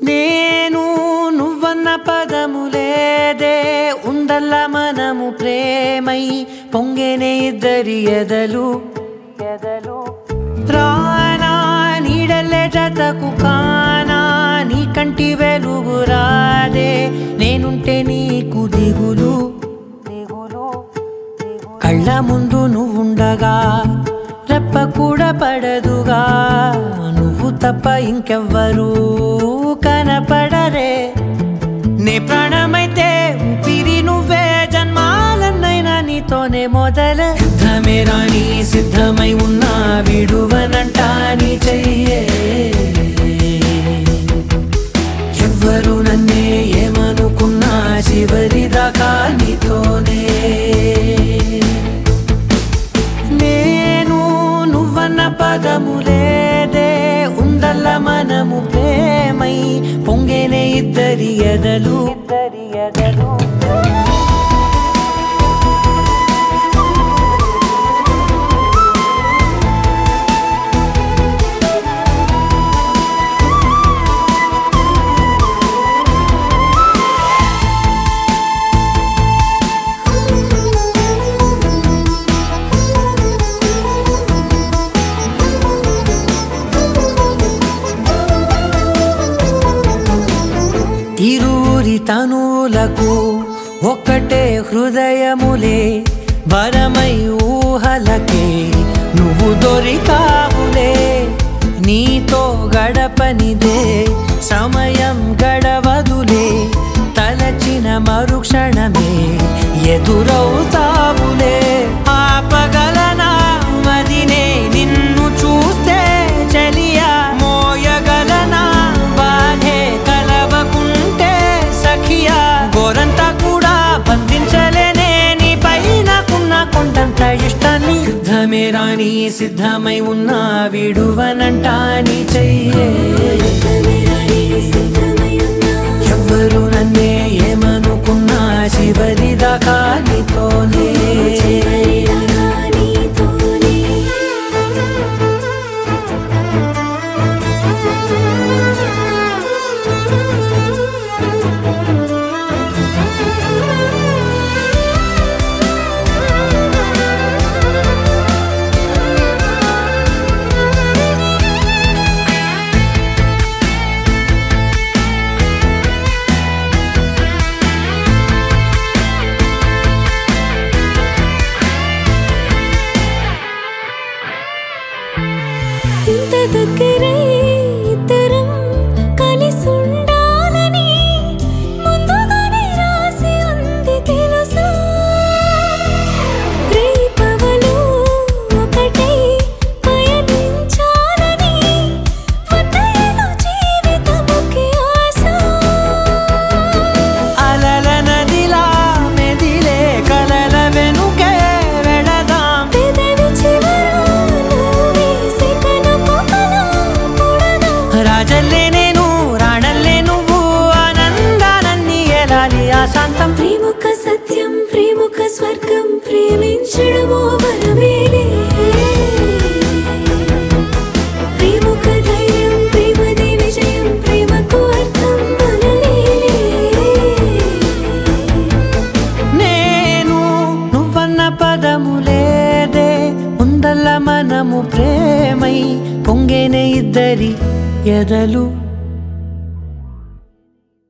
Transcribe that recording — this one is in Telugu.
నేను నువ్వన్న పదము లేదే ఉందల్ల మనము ప్రేమై పొంగెనే ఇద్దరి ఎదలు ఎదలు రానా నీడల్లే జతకు కానా నీ కంటి వెలుగు రాదే నేనుంటే నీకు దిగులు దిగులు కళ్ళ ముందు నువ్వుండగా రెప్ప కూడా పడదుగా నువ్వు తప్ప ఇంకెవ్వరూ కనపడరే నే ప్రాణమైతే ఊపిరి నువ్వే జన్మాలన్నైనా నీతోనే మొదల సిద్ధమే రాని సిద్ధమై ఉన్నా విడువనంట నీ చెయ్యే ఎవ్వరు నన్నే ఏమనుకున్నా చివరి దాకా నీతోనే నేను నువ్వన్న పదము లేదే ఉందల్ల మనము ప్రేమై పొంగేనే ఇద్దరి ఎదలు ఇద్దరి ఎదలు ఇరువురి తనువులకు ఒక్కటే హృదయములే వరమై ఊహలకే నువ్వు దొరికావులే నీతో గడపనిదే సమయం గడవదులే తలచిన మరుక్షణమే ఎదురవుతావులే ఆపగలనా మదినే నిన్ను చూస్తే చలియా మోయగలనా బాధే కలవకుంటే సఖియా గోరంతా కూడా బంధించలేనే నీపై నాకున్న కొండంత ఇష్టాన్ని యుద్ధమే రాని సిద్ధమై ఉన్నా విడువనంట నీ చెయ్యే ఎవ్వరు నన్నే ఏమనుకున్నా చివరి దాకా నీతోనే ఇంత దగ్గరై ఇద్దరం కలిసుండాలని ముందుగానే రాసి ఉంది తెలుసా రేపవలు ఒకటై పయనించాలని వందేళ్ళ జీవితముకి ఆశ అలల నదిలా మెదిలే కలల వెనుకే వెళదాం పెదవి చివర నువ్వేసి కనుకొకలా పుడదాం రాజల్లే నేను రాణల్లే నువ్వు ఆనందానన్ని ఎలాలి ఆశాంతం ప్రేముక సత్యం ప్రేముక స్వర్గం ప్రేమించడమో వరమేలే ప్రేముక ధైర్యం ప్రేమది విజయం ప్రేమకు అర్థం మనలేలే నేను నువ్వన్న పదము లేదే ఉందల్ల మనము ప్రేమై పొంగేనే ఇద్దరి ఎదలు